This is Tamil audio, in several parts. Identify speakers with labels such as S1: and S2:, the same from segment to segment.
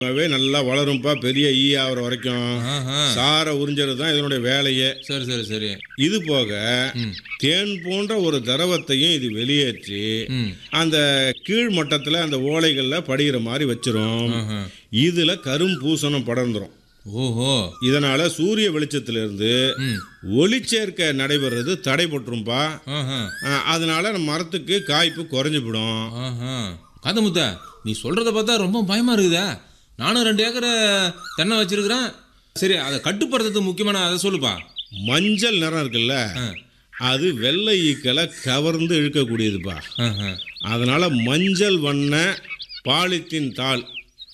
S1: வே நல்லா வளரும்பா பெரிய ஈ ஆகிற வரைக்கும்
S2: ஆஹா.
S1: சாரை உறிஞ்சது தான் இதனுடைய வேலையே
S2: சரி சரி சரி
S1: இது போக
S2: ம்
S1: தேன் போன்ற ஒரு திரவத்தையும் இது வெளியேற்றி
S2: ம்
S1: அந்த கீழ் மட்டத்தில் அந்த ஓலைகளில் படிகிற மாதிரி வச்சிரும்
S2: ஆஹா.
S1: இதில் கரும்பூசணம் படர்ந்துரும்
S2: ஓஹோ
S1: இதனால சூரிய வெளிச்சத்திலிருந்து
S2: ம்
S1: ஒளிச்சேர்க்கை நடைபெறது தடைபட்டுரும்பா
S2: ஆஹா
S1: அஹ், அதனால நம்ம மரத்துக்கு காய்ப்பு குறைஞ்சு விடும்
S2: ஆஹா காதமுத்த நீ சொல்றத பார்த்தா ரொம்ப பயமா இருக்குதா நானும் ரெண்டு ஏக்கரை தென்னை வச்சிருக்கிறேன் சரி அதை கட்டுப்படுத்துறதுக்கு முக்கியமான அதை சொல்லுப்பா
S1: மஞ்சள் நிறம் இருக்குல்ல
S2: ஆ.
S1: அது வெள்ளை ஈக்களை கவர்ந்து இழுக்கக்கூடியதுப்பா
S2: ஆஹா.
S1: அதனால மஞ்சள் வண்ண பாலித்தீன் தாள்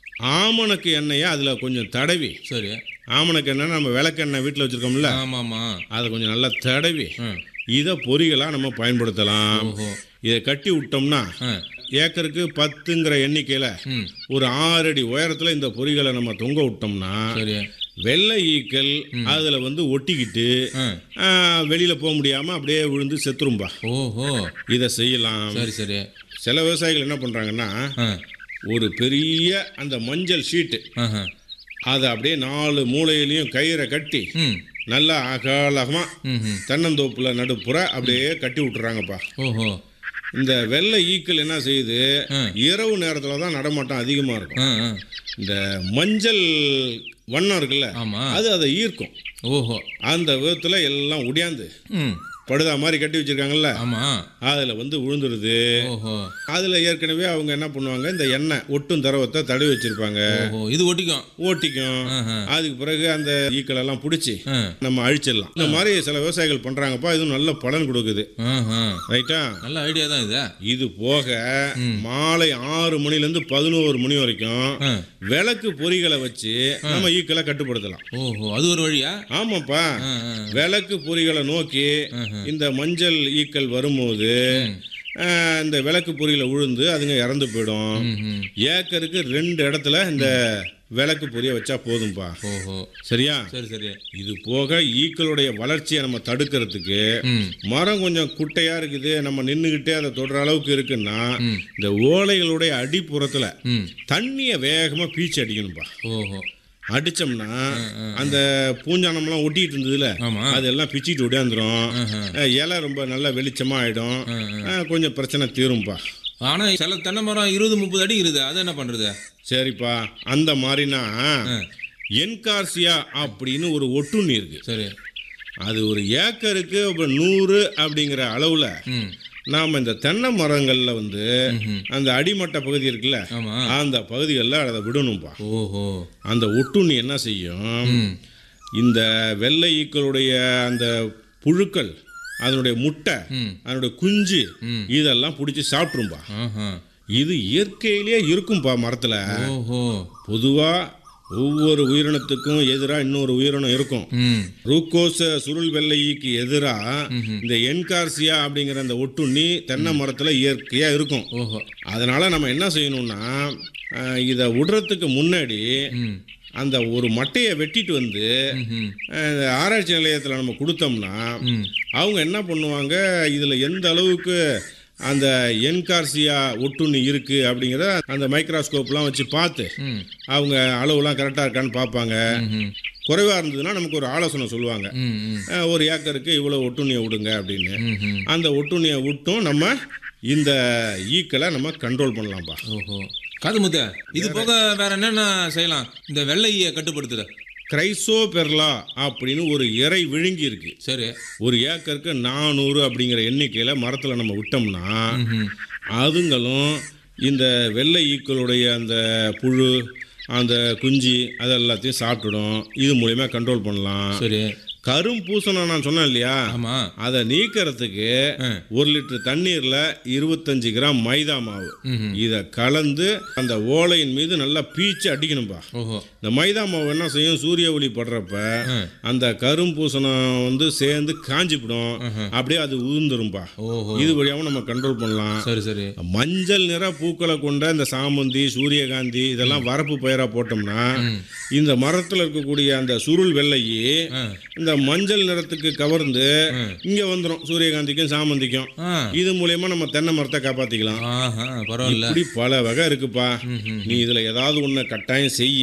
S1: ஆமணக்கு எண்ணெயை அதில் கொஞ்சம் தடவி
S2: சரி
S1: ஆமணக்கு எண்ணெய் நம்ம விளக்கெண்ணெய் வீட்டில் வச்சுருக்கோம்ல
S2: ஆமாமா
S1: அதை கொஞ்சம் நல்லா தடவி
S2: ஆ.
S1: இதை பொறிகளாக நம்ம பயன்படுத்தலாம்
S2: ஓஹோ
S1: இதை கட்டி விட்டோம்னா
S2: ஆ.
S1: ஏக்கருக்கு பத்துங்கிற எண்ணிக்கையில்
S2: ம்
S1: ஒரு ஆறு அடி உயரத்தில் இந்த பொறிகளை நம்ம தொங்க விட்டோம்னா
S2: சரி
S1: வெள்ளை ஈக்கள் அதில் வந்து ஒட்டிக்கிட்டு
S2: ஆ.
S1: வெளியில் போக முடியாமல் அப்படியே விழுந்து செத்துரும்பா
S2: ஓஹோ
S1: இதை செய்யலாம்
S2: சரி சரி
S1: சில விவசாயிகள் என்ன பண்ணுறாங்கன்னா
S2: ஆ.
S1: ஒரு பெரிய அந்த மஞ்சள் ஷீட்டு
S2: ஆஹா.
S1: அதை அப்படியே நாலு மூலையிலையும் கயிறை கட்டி
S2: ம்
S1: நல்லா அகலகமாக
S2: ம் ம்.
S1: தென்னந்தோப்பில் நடுப்புற அப்படியே கட்டி விட்டுறாங்கப்பா
S2: ஓஹோ
S1: இந்த வெள்ளை ஈக்கள் என்ன செய்யுது
S2: ஆ.
S1: இரவு நேரத்தில் தான் நடமாட்டம் அதிகமாக இருக்கும்
S2: ஆ ஆ
S1: இந்த மஞ்சள் வண்ணம் இருக்குல்ல
S2: ஆமா
S1: அது அதை ஈர்க்கும்
S2: ஓஹோ
S1: அந்த விதத்தில் எல்லாம் உடையாந்து
S2: ம்
S1: படுதா மாதிரி கட்டி வச்சிருக்காங்கல்ல
S2: ஆமா
S1: அதில் வந்து விழுந்துருது
S2: ஓஹோ
S1: அதில் ஏற்கனவே அவங்க என்ன பண்ணுவாங்க இந்த எண்ணெய் ஒட்டும் திரவத்தை தடவி வச்சிருப்பாங்க
S2: ஓஹோ இது ஒட்டிக்கும்
S1: ஓட்டிக்கும்
S2: ஆஹா.
S1: அதுக்கு பிறகு அந்த ஈக்கள் எல்லாம் பிடிச்சி
S2: ஆ.
S1: நம்ம அழிச்சிடலாம் இந்த மாதிரி சில விவசாயிகள் பண்றாங்கப்பா இது நல்ல பலன் கொடுக்குது
S2: ஆஹா.
S1: ரைட்டா
S2: நல்ல ஐடியா தான் இது
S1: இது போக மாலை ஆறு மணிலேருந்து பதினோரு மணி வரைக்கும்
S2: ஆ.
S1: விளக்கு பொறிகளை வச்சு நம்ம ஈக்களை கட்டுப்படுத்தலாம்
S2: ஓஹோ அது ஒரு வழியா
S1: ஆமாப்பா
S2: ஆ, ஆ.
S1: விளக்கு பொறிகளை நோக்கி இந்த மஞ்சள் ஈக்கள் வரும்போது ஆஹ், இந்த விளக்கு பொறிகளை உழுந்து அதுங்க இறந்து போயிடும்
S2: ம், ம்.
S1: ஏக்கருக்கு ரெண்டு இடத்துல இந்த விளக்கு பொரிய வச்சா போதும்பா
S2: ஓஹோ
S1: சரியா
S2: சரி சரி
S1: இது போக ஈக்களுடைய வளர்ச்சியை நம்ம தடுக்கிறதுக்கு
S2: ம்
S1: மரம் கொஞ்சம் குட்டையா இருக்குது நம்ம நின்றுக்கிட்டே அதை தொடுற அளவுக்கு இருக்குன்னா
S2: ம்.
S1: இந்த ஓலைகளுடைய அடிப்புறத்துல
S2: ம்
S1: தண்ணியை வேகமா பீச்சு அடிக்கணும்பா
S2: ஓஹோ
S1: அடிச்சோம்னா அந்த பூஞ்சானம்லாம் ஒட்டிட்டு இருந்ததுல
S2: ஆமா
S1: அதெல்லாம் பிச்சுட்டு ஓடியாந்துரும்
S2: ஆஹா.
S1: அஹ் இலை ரொம்ப நல்லா வெளிச்சமா ஆயிடும் அஹ் கொஞ்சம் பிரச்சனை தீரும்பா
S2: ஆனா சில தென்னை மரம் இருபது முப்பது அடி இருக்குது அது என்ன பண்றது
S1: சரிப்பா அந்த மாதிரினா என்கார்சியா அப்படின்னு ஒரு ஒட்டுண்ணி இருக்கு
S2: சரி
S1: அது ஒரு ஏக்கருக்கு ஒரு நூறு அப்படிங்கிற அளவில்
S2: ம்
S1: நாம் இந்த தென்னை மரங்களில் வந்து
S2: ம்ஹும்.
S1: அந்த அடிமட்ட பகுதி இருக்குல்ல
S2: ஆமா
S1: அந்த பகுதிகளில் அதை விடணும்பா
S2: ஓஹோ
S1: அந்த ஒட்டுண்ணி என்ன செய்யும்
S2: ம்
S1: இந்த வெள்ளை ஈக்களுடைய அந்த புழுக்கள் அதனுடைய முட்டை
S2: ம்
S1: அதனுடைய குஞ்சு
S2: ம்.
S1: இதெல்லாம் பிடிச்சி சாப்பிட்ரும்பா
S2: ஆஹா
S1: இது இயற்கையிலேயே இருக்கும்பா மரத்தில்
S2: ஓஹோ
S1: பொதுவாக ஒவ்வொரு உயிரினத்துக்கும் எதிராக இன்னொரு உயிரினம் இருக்கும்
S2: ம்
S1: ரூக்கோஸ் சுருள் வெள்ளைக்கு எதிராக இந்த என்கார்சியா அப்படிங்கிற அந்த ஒட்டுண்ணி தென்னை மரத்தில் இயற்கையாக இருக்கும்
S2: ஓஹோ
S1: அதனால நம்ம என்ன செய்யணும்னா அஹ், இதை விடுறதுக்கு முன்னாடி
S2: ம்
S1: அந்த ஒரு மட்டையை வெட்டிட்டு வந்து
S2: ம்ஹும்.
S1: அஹ், இந்த ஆராய்ச்சி நிலையத்தில் நம்ம கொடுத்தோம்னா
S2: ம்
S1: அவங்க என்ன பண்ணுவாங்க இதில் எந்த அளவுக்கு அந்த என்கார்சியா ஒட்டுண்ணி இருக்குது அப்படிங்கிற அந்த மைக்ரோஸ்கோப்லாம் வச்சு பார்த்து
S2: ம்
S1: அவங்க அளவுலாம் கரெக்டாக இருக்கான்னு பார்ப்பாங்க
S2: ம்ஹும்.
S1: குறைவாக இருந்ததுன்னா நமக்கு ஒரு ஆலோசனை சொல்லுவாங்க
S2: ம் ம்
S1: அஹ், ஒரு ஏக்கருக்கு இவ்வளோ ஒட்டுண்ணியை விடுங்க அப்படின்னு
S2: ம்ஹும்.
S1: அந்த ஒட்டுண்ணியை விட்டும் நம்ம இந்த ஈக்களை நம்ம கண்ட்ரோல் பண்ணலாம்ப்பா
S2: ஓஹோ காதுமுத்த இது போக வேற என்னென்ன செய்யலாம் இந்த வெள்ளையை கட்டுப்படுத்துற
S1: கிரைசோபெர்லா அப்படின்னு ஒரு இறை விழுங்கி இருக்கு
S2: சரி
S1: ஒரு ஏக்கருக்கு நானூறு அப்படிங்கிற எண்ணிக்கையில் மரத்தில் நம்ம விட்டோம்னா
S2: ம்ஹும்.
S1: அதுங்களும் இந்த வெள்ளை ஈக்களுடைய அந்த புழு அந்த குஞ்சு அது எல்லாத்தையும் சாப்பிட்டுடும் இது மூலயமா கண்ட்ரோல் பண்ணலாம்
S2: சரி
S1: கரும்பூசணம் நான் சொன்னேன் இல்லையா
S2: ஆமா
S1: அதை நீக்கிறதுக்கு
S2: ஆ.
S1: ஒரு லிட்டர் தண்ணீரில் இருபத்தஞ்சு கிராம் மைதா மாவு
S2: ம்ஹும்.
S1: இதை கலந்து அந்த ஓலையின் மீது நல்லா பீச்சு அடிக்கணும்பா
S2: ஓஹோ
S1: இந்த மைதா மாவு என்ன செய்யும் சூரிய ஒளி படுறப்ப
S2: ஆ.
S1: அந்த கரும்பூசணம் வந்து சேர்ந்து காஞ்சிவிடும் அப்படியே அது உதிர்ந்துரும்பா
S2: ஓஹோ
S1: இது வழியாகவும் நம்ம கண்ட்ரோல் பண்ணலாம்
S2: சரி சரி
S1: மஞ்சள் நிற பூக்களை கொண்ட இந்த சாமந்தி சூரியகாந்தி இதெல்லாம் வரப்பு பயிரா போட்டோம்னா இந்த மரத்தில் இருக்கக்கூடிய அந்த சுருள் வெள்ளையி
S2: ஆ.
S1: இந்த மஞ்சள் நிறத்துக்கு கவர்ந்து இங்க வந்துடும் சூரியகாந்திக்கும் சாமந்திக்கும்
S2: ஆ
S1: இது மூலியமா நம்ம தென்னை மரத்தை காப்பாத்திக்கலாம்
S2: ஆஹா பரவாயில்ல
S1: இப்படி பல வகை இருக்குப்பா
S2: ம்ஹும்.
S1: நீ இதுல ஏதாவது ஒண்ணு கட்டாயம் செய்ய